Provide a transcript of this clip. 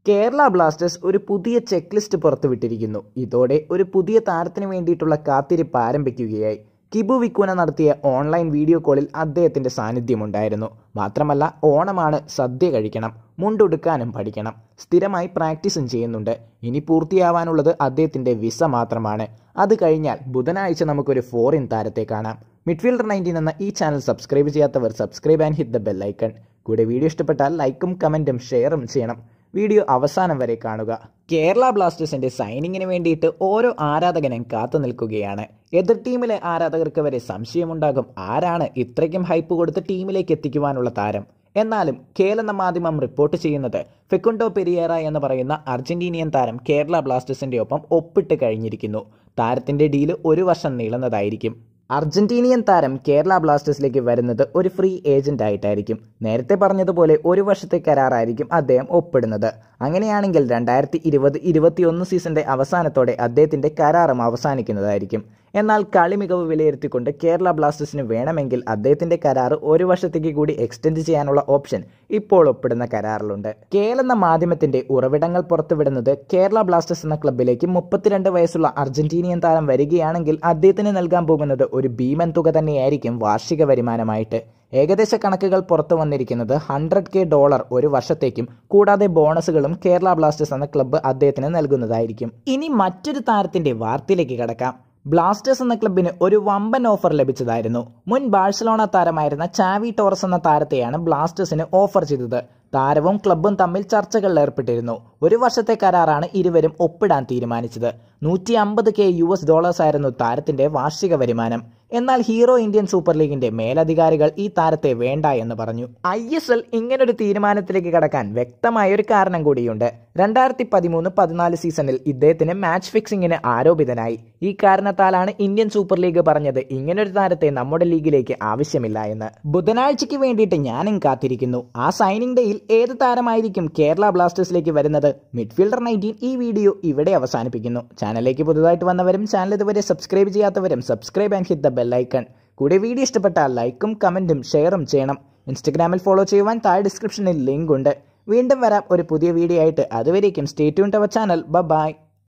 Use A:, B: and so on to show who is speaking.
A: Kerala Blasters ഒരു പുതിയ check list പുറത്തുവിട്ടിരിക്കുന്നു ഇതോടെ ഒരു പുതിയ താരത്തിന് വേണ്ടിയിട്ടുള്ള കാത്തിരിപ്പ് ആരംഭിക്കുകയായി കിബു വിക്കുന നടത്തിയ ഓൺലൈൻ വീഡിയോ കോളിൽ അദ്ദേഹത്തിന്റെ സാന്നിധ്യമുണ്ടായിരുന്നു മാത്രമല്ല ഓണമാണ് സദ്യ കഴിക്കണം മുണ്ടുടുക്കാനും പഠിക്കണം സ്ഥിരമായി പ്രാക്ടീസും ചെയ്യുന്നുണ്ട് ഇനി പൂർത്തിയാവാനുള്ളത് അദ്ദേഹത്തിന്റെ വിസ മാത്രമാണ് അത് കഴിഞ്ഞാൽ ബുധനാഴ്ച നമുക്കൊരു ഫോറിൻ താരത്തെ കാണാം മിഡ്ഫീൽഡർ നയൻറ്റീൻ എന്ന ഈ ചാനൽ സബ്സ്ക്രൈബ് ചെയ്യാത്തവർ subscribe and hit the bell icon കൂടെ വീഡിയോ ഇഷ്ടപ്പെട്ടാൽ ലൈക്കും കമൻറ്റും ഷെയറും ചെയ്യണം വീഡിയോ അവസാനം വരെ കാണുക കേരള ബ്ലാസ്റ്റേഴ്സിന്റെ സൈനിങ്ങിന് വേണ്ടിയിട്ട് ഓരോ ആരാധകനും കാത്തു നിൽക്കുകയാണ് എതിർ ടീമിലെ ആരാധകർക്ക് വരെ സംശയമുണ്ടാകും ആരാണ് ഇത്രയ്ക്കും ഹൈപ്പ് കൊടുത്ത് ടീമിലേക്ക് എത്തിക്കുവാനുള്ള താരം എന്നാലും കേൽ എന്ന മാധ്യമം റിപ്പോർട്ട് ചെയ്യുന്നത് ഫെക്കുണ്ടോ പെരിയേറ എന്ന് പറയുന്ന അർജന്റീനിയൻ താരം കേരള ബ്ലാസ്റ്റേഴ്സിന്റെ ഒപ്പം ഒപ്പിട്ട് കഴിഞ്ഞിരിക്കുന്നു താരത്തിന്റെ ഡീല് ഒരു വർഷം നീളുന്നതായിരിക്കും അർജന്റീനിയൻ താരം കേരള ബ്ലാസ്റ്റേഴ്സിലേക്ക് വരുന്നത് ഒരു ഫ്രീ ഏജന്റ് ആയിട്ടായിരിക്കും നേരത്തെ പറഞ്ഞതുപോലെ ഒരു വർഷത്തെ കരാറായിരിക്കും അദ്ദേഹം ഒപ്പിടുന്നത് അങ്ങനെയാണെങ്കിൽ രണ്ടായിരത്തി ഇരുപത് ഇരുപത്തിയൊന്ന് സീസണിന്റെ അവസാനത്തോടെ അദ്ദേഹത്തിന്റെ കരാറും അവസാനിക്കുന്നതായിരിക്കും എന്നാൽ കളി മികവ് വിലയിരുത്തിക്കൊണ്ട് കേരള ബ്ലാസ്റ്റേഴ്സിന് വേണമെങ്കിൽ അദ്ദേഹത്തിന്റെ കരാർ ഒരു വർഷത്തേക്ക് കൂടി എക്സ്റ്റെൻഡ് ചെയ്യാനുള്ള ഓപ്ഷൻ ഇപ്പോൾ ഒപ്പിടുന്ന കരാറിലുണ്ട് കേൽ എന്ന മാധ്യമത്തിന്റെ ഉറവിടങ്ങൾ പുറത്തുവിടുന്നത് കേരള ബ്ലാസ്റ്റേഴ്സ് എന്ന ക്ലബിലേക്ക് മുപ്പത്തിരണ്ട് വയസ്സുള്ള അർജന്റീനിയൻ താരം വരികയാണെങ്കിൽ അദ്ദേഹത്തിന് നൽകാൻ പോകുന്നത് ഒരു ഭീമൻ തുക തന്നെയായിരിക്കും വാർഷിക വരുമാനമായിട്ട് ഏകദേശ കണക്കുകൾ പുറത്തു വന്നിരിക്കുന്നത് ഹൺഡ്രഡ് കെ ഡോളർ ഒരു വർഷത്തേക്കും കൂടാതെ ബോണസുകളും കേരള ബ്ലാസ്റ്റേഴ്സ് എന്ന ക്ലബ്ബ് അദ്ദേഹത്തിന് നൽകുന്നതായിരിക്കും ഇനി മറ്റൊരു താരത്തിന്റെ വാർത്തയിലേക്ക് കടക്കാം ബ്ലാസ്റ്റേഴ്സ് എന്ന ക്ലബിന് ഒരു വമ്പൻ ഓഫർ ലഭിച്ചതായിരുന്നു മുൻ ബാഴ്സലോണ താരമായിരുന്ന ചാവി ടോറസ് എന്ന താരത്തെയാണ് ബ്ലാസ്റ്റേഴ്സിന് ഓഫർ ചെയ്തത് താരവും ക്ലബും തമ്മിൽ ചർച്ചകളിൽ ഏർപ്പെട്ടിരുന്നു ഒരു വർഷത്തെ കരാറാണ് ഇരുവരും ഒപ്പിടാൻ തീരുമാനിച്ചത് നൂറ്റി അമ്പത് കെ യു എസ് ഡോളേഴ്സ് ആയിരുന്നു താരത്തിന്റെ വാർഷിക വരുമാനം എന്നാൽ ഹീറോ ഇന്ത്യൻ സൂപ്പർ ലീഗിന്റെ മേലധികാരികൾ ഈ താരത്തെ വേണ്ട എന്ന് പറഞ്ഞു ഐ എസ് എൽ ഇങ്ങനൊരു തീരുമാനത്തിലേക്ക് കടക്കാൻ വ്യക്തമായ ഒരു കാരണം കൂടിയുണ്ട് രണ്ടായിരത്തി പതിമൂന്ന് പതിനാല് സീസണിൽ ഇദ്ദേഹത്തിന് മാച്ച് ഫിക്സിംഗിന് ആരോപിതനായി ഈ കാരണത്താലാണ് ഇന്ത്യൻ സൂപ്പർ ലീഗ് പറഞ്ഞത് ഇങ്ങനൊരു താരത്തെ നമ്മുടെ ലീഗിലേക്ക് ആവശ്യമില്ല എന്ന് ബുധനാഴ്ചയ്ക്ക് വേണ്ടിയിട്ട് ഞാനും കാത്തിരിക്കുന്നു ആ സൈനിങ് ഡേയിൽ ഏത് താരമായിരിക്കും കേരള ബ്ലാസ്റ്റേഴ്സിലേക്ക് വരുന്നത് മിഡ്ഫീൽഡർ നയൻറ്റീൻ ഈ വീഡിയോ ഇവിടെ അവസാനിപ്പിക്കുന്നു ചാനലിലേക്ക് പുതുതായിട്ട് വന്നവരും ചാനൽ ഇതുവരെ സബ്സ്ക്രൈബ് ചെയ്യാത്തവരും subscribe and hit the bell icon കൂടെ വീഡിയോ ഇഷ്ടപ്പെട്ടാൽ ലൈക്കും കമൻറ്റും ഷെയറും ചെയ്യണം ഇൻസ്റ്റഗ്രാമിൽ ഫോളോ ചെയ്യുവാൻ താഴെ ഡിസ്ക്രിപ്ഷനിൽ ലിങ്ക് ഉണ്ട് വീണ്ടും വരാം ഒരു പുതിയ വീഡിയോ ആയിട്ട് അതുവരേക്കും stay tune our channel by